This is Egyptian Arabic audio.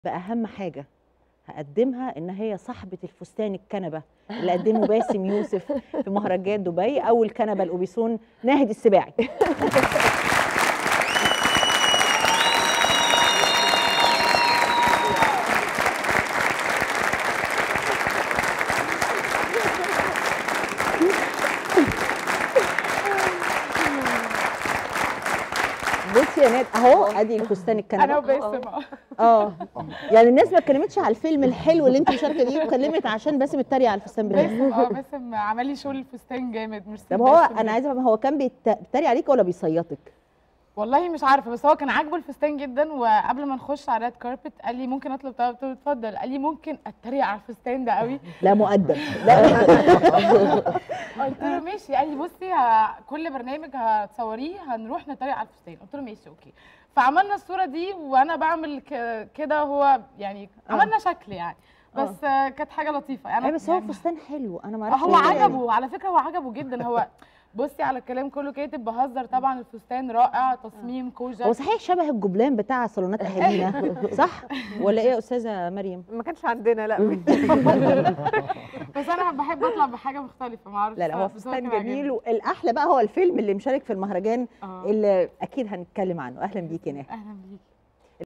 باهم حاجه هقدمها ان هي صاحبه الفستان الكنبه اللي قدمه باسم يوسف في مهرجان دبي اول كنبه الاوبيسون ناهد السباعي بصي يا ناد اهو ادي الفستان الكنبه انا وباسم اه اه يعني الناس ما اتكلمتش على الفيلم الحلو اللي انت مشاركه فيه اتكلمت عشان باسم اتريق على الفستان بتاعك باسم اه باسم عمل لي شغل الفستان جامد ميرسي طب هو باسم. انا عايزه افهم هو كان بيت- بيتريق عليك ولا بيصيطك؟ والله مش عارفه بس هو كان عاجبه الفستان جدا وقبل ما نخش على ريد كاربت قال لي ممكن اطلب طلب قلت له اتفضل قال لي ممكن اتريق على الفستان ده قوي لا مؤدب لا قلت له ماشي قال لي بصي ه... كل برنامج هتصوريه هنروح نتريق على الفستان قلت له ماشي اوكي فعملنا الصوره دي وانا بعمل ك... كده هو يعني آه. عملنا شكل يعني بس آه. كانت حاجه لطيفه يعني أي بس هو يعني فستان حلو انا ما اعرفش هو ليه يعني. عجبه على فكره هو عجبه جدا هو بصي على الكلام كله كاتب بهزر طبعا الفستان رائع تصميم كوجا هو صحيح شبه الجبلان بتاع صالونات اهالينا صح ولا ايه يا استاذه مريم؟ ما كانش عندنا لا بس انا بحب اطلع بحاجه مختلفه ما اعرفش لا لا هو بس فستان كان جميل والاحلى بقى هو الفيلم اللي مشارك في المهرجان عاجبني. آه. اللي اكيد هنتكلم عنه اهلا بيك يا نهى اهلا بيكي